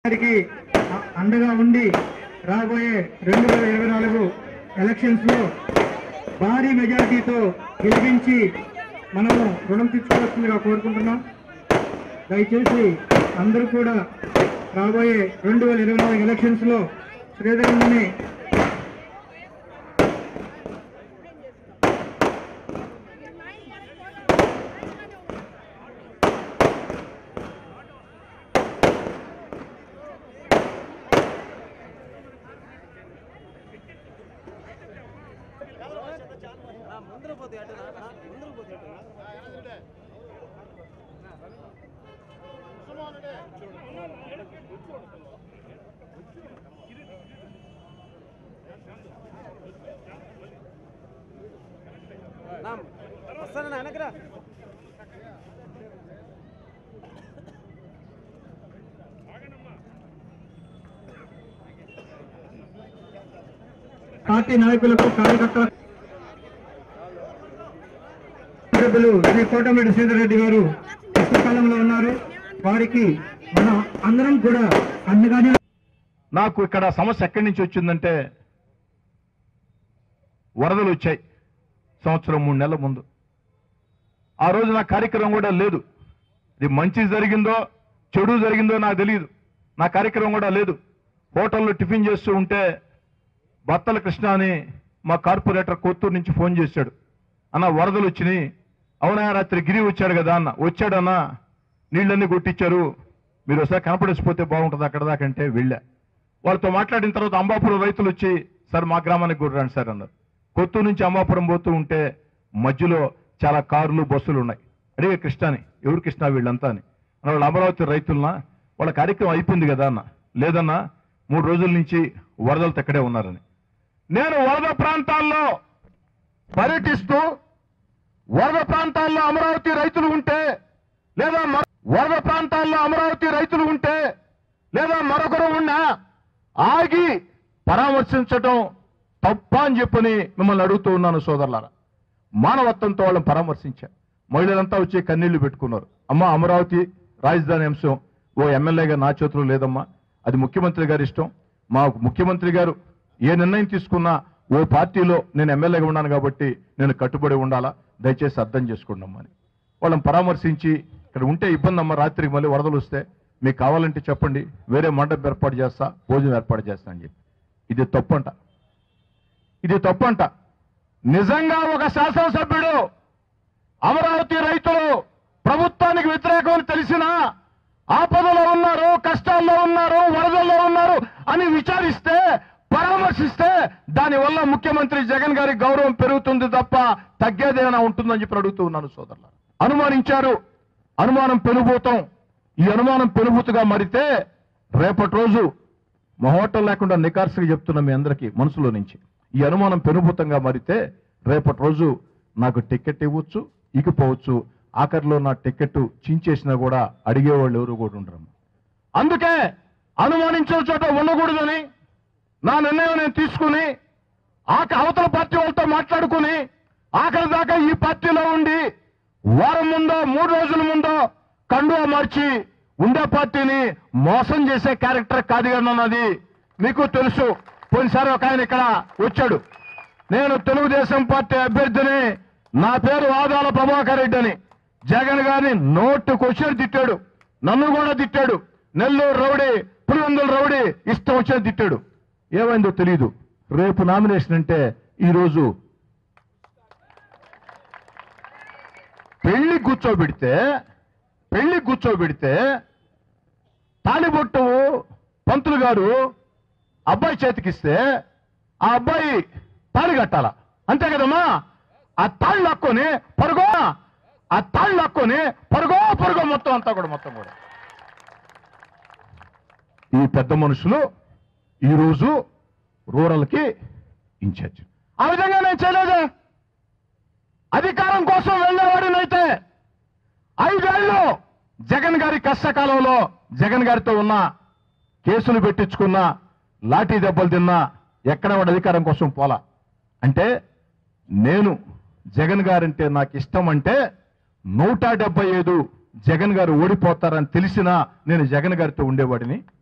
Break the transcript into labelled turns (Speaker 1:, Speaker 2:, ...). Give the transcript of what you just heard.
Speaker 1: గారికి అండగా ఉండి రాబోయే రెండు వేల ఇరవై నాలుగు ఎలక్షన్స్ లో భారీ మెజారిటీతో గెలిపించి మనము రుణం తీర్చుకోవాల్సిందిగా కోరుకుంటున్నాం దయచేసి అందరూ కూడా రాబోయే రెండు వేల ఇరవై నాలుగు ఎలక్షన్స్ లో శ్రీధరన్ని
Speaker 2: వస్తాను వెనకరా
Speaker 1: పార్టీ నాయకులకు కార్యకర్తల సభ్యులు శ్రీ కోటమిరెడ్డి శ్రీధర్ రెడ్డి గారు కష్టకాలంలో ఉన్నారు వారికి మనం అందరం కూడా అండగానే
Speaker 3: నాకు ఇక్కడ సమస్య ఎక్కడి నుంచి వచ్చిందంటే వరదలు వచ్చాయి సంవత్సరం మూడు నెలల ముందు ఆ రోజు నా కార్యక్రమం కూడా లేదు ఇది మంచి జరిగిందో చెడు జరిగిందో నాకు తెలియదు నా కార్యక్రమం కూడా లేదు హోటల్లో టిఫిన్ చేస్తూ ఉంటే బత్తల కృష్ణ అని మా కార్పొరేటర్ కొత్తూరు నుంచి ఫోన్ చేశాడు అన్న వరదలు వచ్చినాయి అవునా రాత్రి గిరి వచ్చాడు కదా అన్న వచ్చాడన్నా నీళ్ళన్నీ కొట్టించారు మీరు ఒకసారి కనపడేసిపోతే బాగుంటుంది అక్కడ దాకంటే వెళ్ళా వాళ్ళతో మాట్లాడిన తర్వాత అంబాపురం రైతులు వచ్చి సార్ మా గ్రామానికి కూడా రండి సార్ అన్నారు కొత్తూరు నుంచి అంబాపురం పోతూ ఉంటే మధ్యలో చాలా కార్లు బస్సులు ఉన్నాయి అడిగే కృష్ణని ఎవరు కృష్ణ వీళ్ళంతా అని అన్న, వాళ్ళు అమరావతి రైతులనా వాళ్ళ కార్యక్రమం అయిపోయింది కదా అన్న లేదన్నా మూడు రోజుల నుంచి వరదలు ఎక్కడే ఉన్నారని నేను వరద ప్రాంతాల్లో పర్యటిస్తూ వరద ప్రాంతాల్లో అమరావతి రైతులు ఉంటే లేదా మరో- వరద ప్రాంతాల్లో అమరావతి రైతులు ఉంటే లేదా మరొకరు ఉన్నా ఆగి పరామర్శించటం తప్ప అని చెప్పని మిమ్మల్ని అడుగుతూ ఉన్నాను సోదరులారా మానవత్వంతో వాళ్ళని పరామర్శించా మహిళలంతా వచ్చి కన్నీళ్లు పెట్టుకున్నారు అమ్మ అమరావతి రాజధాని అంశం ఓ ఎమ్మెల్యేగా నా చేతిలో లేదమ్మా అది ముఖ్యమంత్రి గారి ఇష్టం మా ముఖ్యమంత్రి గారు ఏ నిర్ణయం తీసుకున్నా ఓ పార్టీలో నేను ఎమ్మెల్యేగా ఉన్నాను కాబట్టి నేను కట్టుబడి ఉండాలా దయచేసి అర్థం చేసుకోండి అమ్మా అని వాళ్ళని పరామర్శించి ఇక్కడ ఉంటే ఇబ్బంది అమ్మ రాత్రికి మళ్ళీ వరదలు వస్తే మీకు కావాలంటే చెప్పండి వేరే మండపం ఏర్పాటు చేస్తా భోజనం ఏర్పాటు చేస్తా అని చెప్పి ఇది తప్పంట ఇది తప్పంట నిజంగా ఒక శాసనసభ్యుడు అమరావతి రైతులు ప్రభుత్వానికి వ్యతిరేకమని తెలిసినా ఆపదలో ఉన్నారు కష్టాల్లో ఉన్నారు వరదల్లో ఉన్నారు అని విచారిస్తే పరామర్శిస్తే దానివల్ల ముఖ్యమంత్రి జగన్ గారి గౌరవం పెరుగుతుంది తప్ప తగ్గేదేమైనా ఉంటుందని చెప్పి అడుగుతూ ఉన్నాను సోదరులు అనుమానించారు అనుమానం పెనుభూతం ఈ అనుమానం పెనుభూతుగా మారితే రేపటి రోజు మొహోటం లేకుండా నికార్సుగా చెప్తున్న మీ అందరికీ మనసులో నుంచి ఈ అనుమానం పెనుభూతంగా మారితే రేపటి రోజు నాకు టికెట్ ఇవ్వచ్చు ఇకపోవచ్చు ఆఖరిలో నా టికెట్ చించేసినా కూడా అడిగేవాళ్ళు ఎవరు కూడా ఉండరు అందుకే అనుమానించే చోట ఉండకూడదని నా నిర్ణయం నేను తీసుకుని ఆక అవతల పార్టీ వాళ్ళతో మాట్లాడుకుని ఆఖరి దాకా ఈ పార్టీలో ఉండి వారం ముందో మూడు రోజుల ముందో కండువా మార్చి ఉండే పార్టీని మోసం చేసే క్యారెక్టర్ కాదు అన్నది మీకు తెలుసు పోయినసారి ఒక ఆయన ఇక్కడ వచ్చాడు నేను తెలుగుదేశం పార్టీ అభ్యర్థిని నా పేరు ఆదాల ప్రభాకర్ రెడ్డి అని జగన్ గారిని నోటు క్వశ్చన్ తిట్టాడు నన్ను కూడా తిట్టాడు నెల్లూరు రౌడీ పులివెందుల రౌడీ ఇష్టం వచ్చేది తిట్టాడు ఏమైందో తెలియదు రేపు నామినేషన్ అంటే ఈ రోజు పెళ్లి కూర్చోబెడితే పెళ్లి కూర్చోబెడితే తాళిబొట్టు పంతులు గారు అబ్బాయి చేతికిస్తే ఆ అబ్బాయి తాళి కట్టాల అంతే కదమ్మా ఆ తాళ్ళు లాక్కొని పరుగో ఆ తాళ్ళు లాక్కొని పరుగో పరుగో మొత్తం అంతా కూడా మొత్తం కూడా ఈ పెద్ద మనుషులు ఈరోజు రూరల్కి ఇన్ఛార్జ్ ఆ విధంగా నేను చేయలేదే అధికారం కోసం వెళ్ళేవాడినైతే ఐదేళ్ళు జగన్ గారి కష్టకాలంలో జగన్ గారితో ఉన్న కేసులు పెట్టించుకున్నా లాఠీ దెబ్బలు తిన్నా ఎక్కడ వాడు అధికారం కోసం పోలా అంటే నేను జగన్ గారంటే నాకు ఇష్టం అంటే నూట డెబ్బై ఐదు జగన్ గారు ఓడిపోతారని తెలిసినా నేను జగన్ గారితో ఉండేవాడిని